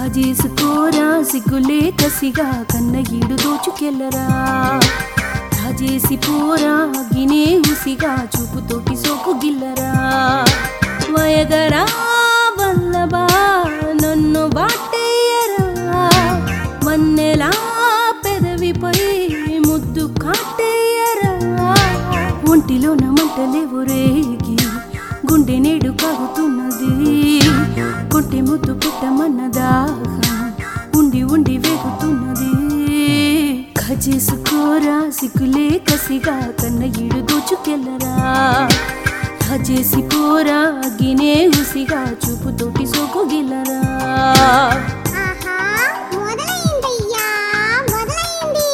కాజేసుకోరా సిగ్గులే కసిగా కన్న ఈడు దోచుకెళ్ళరా కాజేసి పోరా గినే ఉసిగా చూపుతోటి సోకు గిల్లరా వయగరా వల్లబా నన్ను బాటేయరా వన్నెలా పెదవిపై ముద్దు కాటేయరా ఒంటిలో మంటలేవు రేగి గుండె నేడు కాగుతున్నది కొట్టి ముద్దు పెట్టమన్న దాహం ఉండి ఉండి వేగుతున్నది ఖజేసుకోరా సిగ్గులే కసిగా కన్న ఈడు దోచుకెళ్ళరా ఖజేసి పోరా గినే ఉసిగా చూపుతోటి సోకు గిల్లరా ఆహా మొదలైందయ్యా మొదలైంది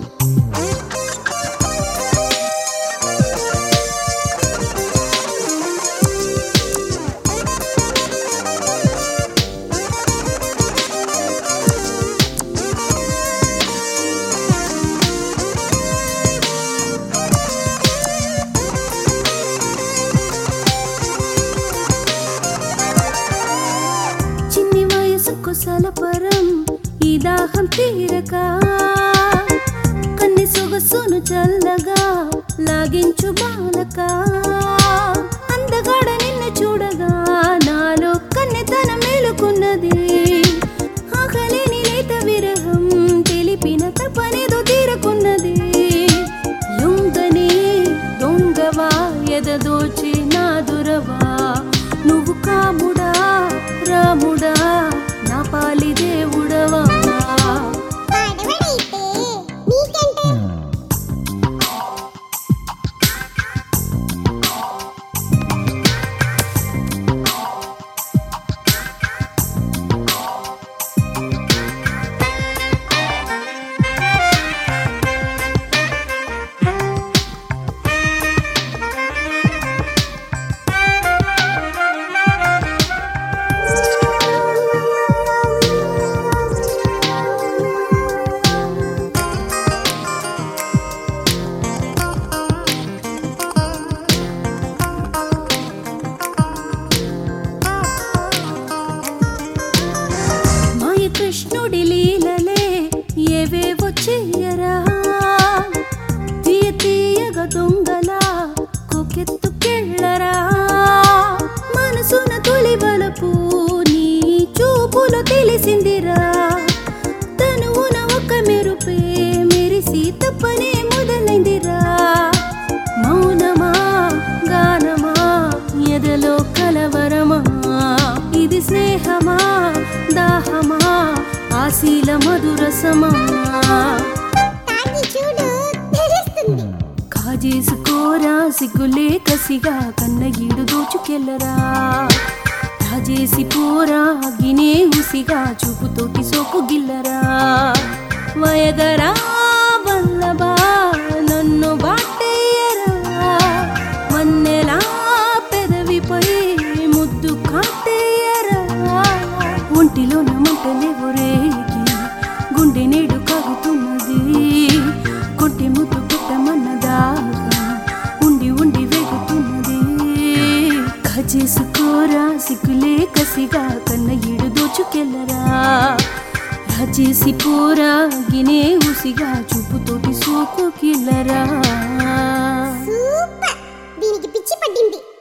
చిన్ని వయసుకు సలపరం ఈ దాహం తీరక కన్ని సొగసును చల్లగా లాగించు బాలక అందగాడ నిన్ను చూడగా నాలో కన్నెతన మేలుకున్నది ఆకలిని లేత విరహం తెలిపిన తపనేదో తీరకున్నది లొంగని దొంగవా ఎదదోచి నా దురవా నువ్వు కాముడా రాముడా నా పాలి దేవుడవా వాడెవడైతే నీకంటే మాయ కృష్ణుడి లీలలే ఏవేవో చెయ్యరా తీయ తీయగా దొంగలా కొకెత్తుకెళ్ళరా మనసున తొలి వలపు నీ చూపులో తెలిసిందిరా తనువున ఒక మెరుపే మెరిసి తప్పనే మొదలైందిరా మౌనమా గానమా ఎదలో కలవరమా ఇది స్నేహమా దాహమా ఆశీల మధురసమా తాగి చూడు తెలుస్తుంది కాజేసుకోరా సిగ్గులే కసిగా కన్న ఈడు దోచుకెళ్ళరా కాజేసి పోరా గినే ఉసిగా చూపుతోటి సోకు గిల్లరా వయగరా వల్లబా నన్ను బాటేయరా వన్నెలా పెదవిపై ముద్దు కాటేయరా ఒంటిలో మంటలేవు రేగి గుండె నేడు కాగుతున్నది కొట్టి ముద్దు పెట్టమన్న దాహం ఉండి ఉండి వేగుతున్నది ఖజేసుకోరా సిగ్గులే కసిగా కన్న ఈడు దోచుకెళ్ళరా రాజేసి పోరా గినే ఉసిగా చూపుతోటి సోకు కిల్లరా సూపర్ దీనికి పిచ్చి పట్టింది